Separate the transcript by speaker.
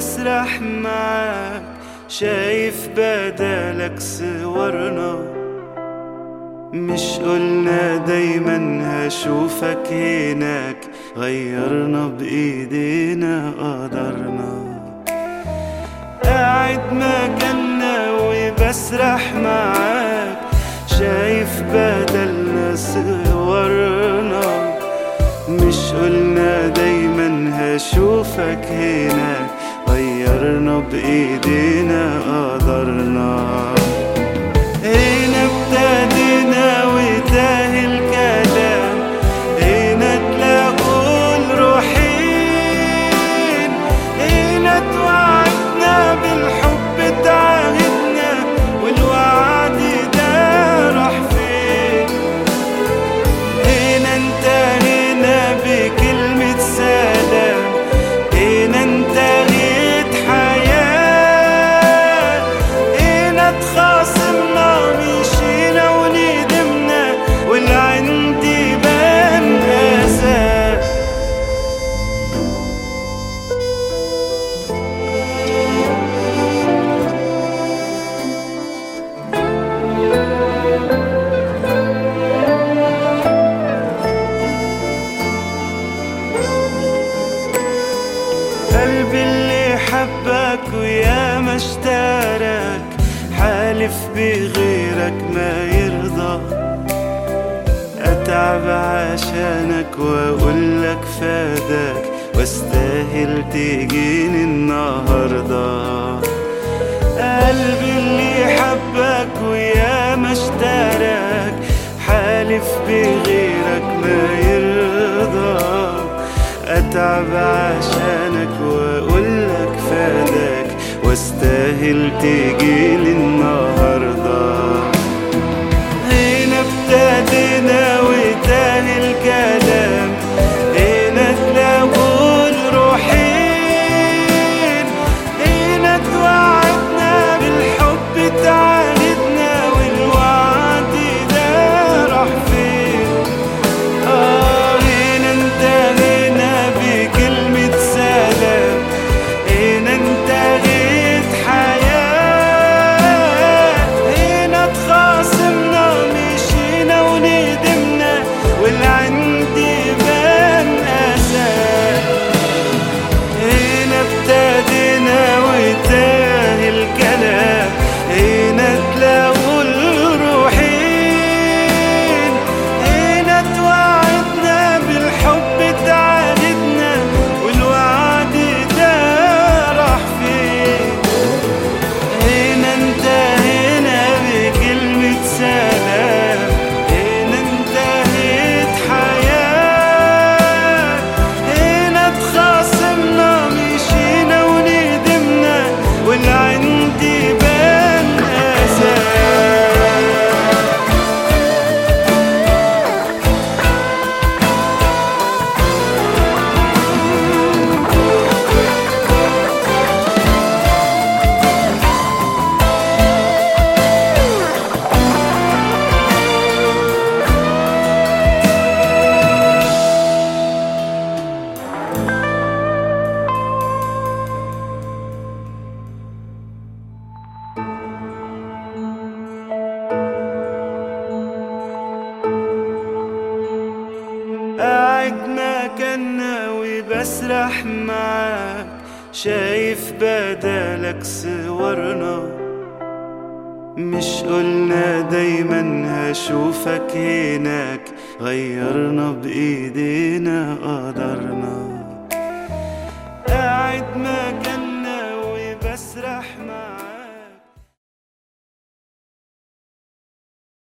Speaker 1: وبسرح معاك شايف بدالك صورنا مش قلنا دايما هشوفك هناك غيرنا بإيدينا قدرنا قاعد مكاننا وبسرح معاك شايف بدلنا صورنا مش قلنا دايما هشوفك هناك غيرنا بإيدينا قدرنا هنا ابتدينا وتاه الكلام هنا تلاقوا الروحين هنا توعدنا بالحب تعاهدنا والوعد ده راح فين هنا انتهينا بكلمة سلام هنا انتهيت حياة هنا اتخاصمنا مشينا وندمنا واللي عندي بان أسى قلبي اللي حبك ويا ما اشتراك حالف بغيرك ما يرضى اتعب عشانك واقول لك فاداك واستاهل تجيني النهارده قلبي اللي حبك ويا ما اشتراك حالف بغيرك ما يرضى اتعب عشانك واقول لك فاداك واستاهل تجيلي النهارده هنا ابتدينا وتاه الكلام هنا تلاقوا الروحين هنا توعدنا بالحب تعاهدنا والوعد ده راح فين آه هنا انتهينا بكلمة سلام هنا انتهيت حياة هنا اتخاصمنا مشينا وندمنا واللي عندي بان أسى هنا ابتدينا وتاه الكلام هنا تلاقوا الروحين هنا توعدنا بالحب تعاهدنا والوعد ده راح فين هنا انتهينا بكلمة سلام هنا انتهت حياة هنا اتخاصمنا مشينا وندمنا واللي عندي بان أسى قاعد مكاننا وبسرح معاك شايف بدالك صورنا مش قلنا دايما هشوفك هناك غيرنا بإيدينا قدرنا قاعد مكاننا وبسرح معاك